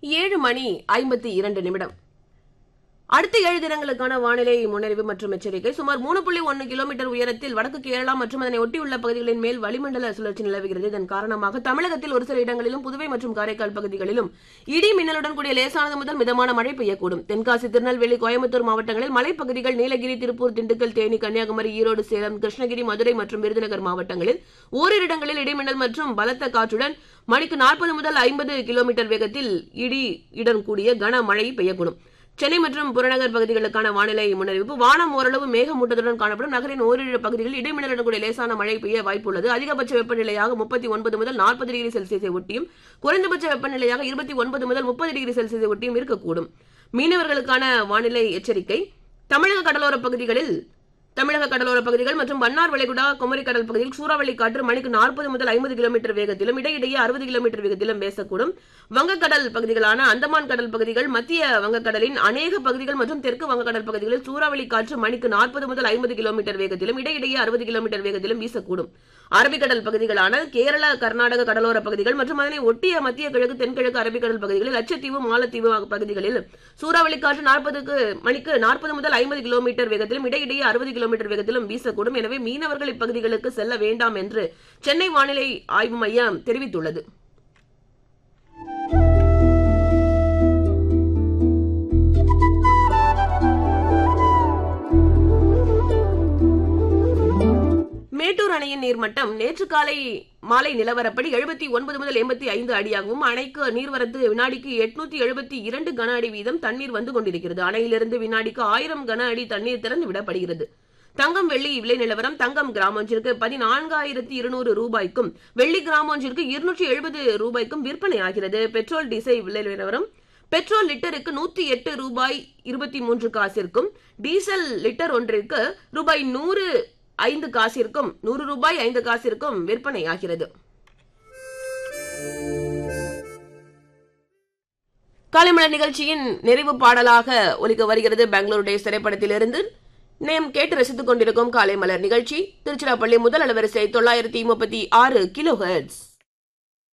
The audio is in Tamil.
ஏழு மணி ஐம்பத்தி இரண்டு நிமிடம் அடுத்த ஏழு தினங்களுக்கான வானிலை முன்னறிவு மற்றும் எச்சரிக்கை சுமார் மூணு புள்ளி ஒன்று கிலோமீட்டர் உயரத்தில் வடக்கு கேரளா மற்றும் அதனை ஒட்டியுள்ள பகுதிகளின் மேல் வளிமண்டல சுழற்சி நிலவுகிறது இதன் காரணமாக தமிழகத்தில் ஒரு சில இடங்களிலும் புதுவை மற்றும் காரைக்கால் பகுதிகளிலும் இடி மின்னலுடன் கூடிய லேசானது முதல் மிதமான மழை பெய்யக்கூடும் தென்காசி திருநெல்வேலி கோயம்புத்தூர் மாவட்டங்களில் மலைப்பகுதிகள் நீலகிரி திருப்பூர் திண்டுக்கல் தேனி கன்னியாகுமரி ஈரோடு சேலம் கிருஷ்ணகிரி மதுரை மற்றும் விருதுநகர் மாவட்டங்களில் ஓரிரு இடங்களில் இடிமின்னல் மற்றும் பலத்த காற்றுடன் மணிக்கு நாற்பது முதல் ஐம்பது கிலோமீட்டர் வேகத்தில் இடி இடன் கூடிய கனமழை பெய்யக்கூடும் சென்னை மற்றும் புறநகர் பகுதிகளுக்கான வானிலை முன்னறிவிப்பு வானம் ஓரளவு மேகமூட்டத்துடன் காணப்படும் நகரின் ஓரிரு பகுதிகளில் இடிமின்னலுடன் கூடிய லேசான மழை பெய்ய வாய்ப்புள்ளது அதிகபட்ச வெப்பநிலையாக முப்பத்தி ஒன்பது முதல் நாற்பது டிகிரி செல்சியஸை ஒட்டியும் குறைந்தபட்ச வெப்பநிலையாக இருபத்தி ஒன்பது முதல் முப்பது டிகிரி செல்சியஸை ஒட்டியும் இருக்கக்கூடும் மீனவர்களுக்கான வானிலை எச்சரிக்கை தமிழக கடலோர பகுதிகளில் தமிழக கடலோர பகுதிகள் மற்றும் மன்னார் வளைகுடா குமரி கடல் பகுதியில் சூறாவளி காற்று மணிக்கு நாற்பது முதல் ஐம்பது கிலோமீட்டர் வேகத்திலும் இடையிடையே அறுபது கிலோமீட்டர் வேகத்திலும் வீசக்கூடும் வங்கக்கடல் பகுதிகளான அந்தமான் கடல் பகுதிகள் மத்திய வங்கக்கடலின் அநேக பகுதிகள் மற்றும் தெற்கு வங்கக்கடல் பகுதிகளில் சூறாவளி காற்று மணிக்கு நாற்பது முதல் ஐம்பது கிலோமீட்டர் வேகத்திலும் இடையிடையே அறுபது கிலோமீட்டர் வேகத்திலும் வீசக்கூடும் அரபிக்கடல் பகுதிகளான கேரளா கர்நாடக கடலோர பகுதிகள் மற்றும் அதனை ஒட்டிய மத்திய கிழக்கு தென்கிழக்கு அரபிக்கடல் பகுதிகளில் லட்சத்தீவு மாலத்தீவு பகுதிகளில் சூறாவளி காற்று நாற்பதுக்கு மணிக்கு நாற்பது முதல் ஐம்பது கிலோமீட்டர் வேகத்திலும் இடையிடையே அறுபது கிலோமீட்டர் வேகத்திலும் வீசக்கூடும் எனவே மீனவர்கள் இப்பகுதிகளுக்கு செல்ல வேண்டாம் என்று சென்னை வானிலை ஆய்வு மையம் தெரிவித்துள்ளது மேட்டூர் அணையின் நீர்மட்டம் நேற்று காலை மாலை நிலவரப்படி எழுபத்தி ஒன்பது முதல் எண்பத்தி ஐந்து அடியாகவும் அணைக்கு நீர்வரத்து வினாடிக்கு எட்நூத்தி எழுபத்தி இரண்டு கன அடி வீதம் தண்ணீர் வந்து கொண்டிருக்கிறது அணையிலிருந்து வினாடிக்கு ஆயிரம் கன அடி தண்ணீர் திறந்து விடப்படுகிறது தங்கம் வெள்ளி விலை நிலவரம் தங்கம் கிராம் ஒன்றிற்கு பதினான்காயிரத்தி இருநூறு ரூபாய்க்கும் வெள்ளி கிராம் ஒன்றிற்கு இருநூற்றி எழுபது ரூபாய்க்கும் விற்பனை ஆகிறது பெட்ரோல் டீசல் விலை நிலவரம் பெட்ரோல் லிட்டருக்கு நூத்தி எட்டு ரூபாய் இருபத்தி மூன்று காசிற்கும் டீசல் லிட்டர் ஒன்றிற்கு ரூபாய் நூறு ஐந்து காசிற்கும் நூறு ரூபாய் ஐந்து காசிற்கும் விற்பனை ஆகிறது காலைமலர் நிகழ்ச்சியின் நிறைவு பாடலாக ஒலிக்க வருகிறது பெங்களூரு டேஸ் திரைப்படத்திலிருந்து நேம் கேட்டு ரசித்துக் கொண்டிருக்கும் காலை மலர் நிகழ்ச்சி திருச்சிராப்பள்ளி முதல் அலவரிசை தொள்ளாயிரத்தி முப்பத்தி ஆறு கிலோ ஹெர்ட்ஸ்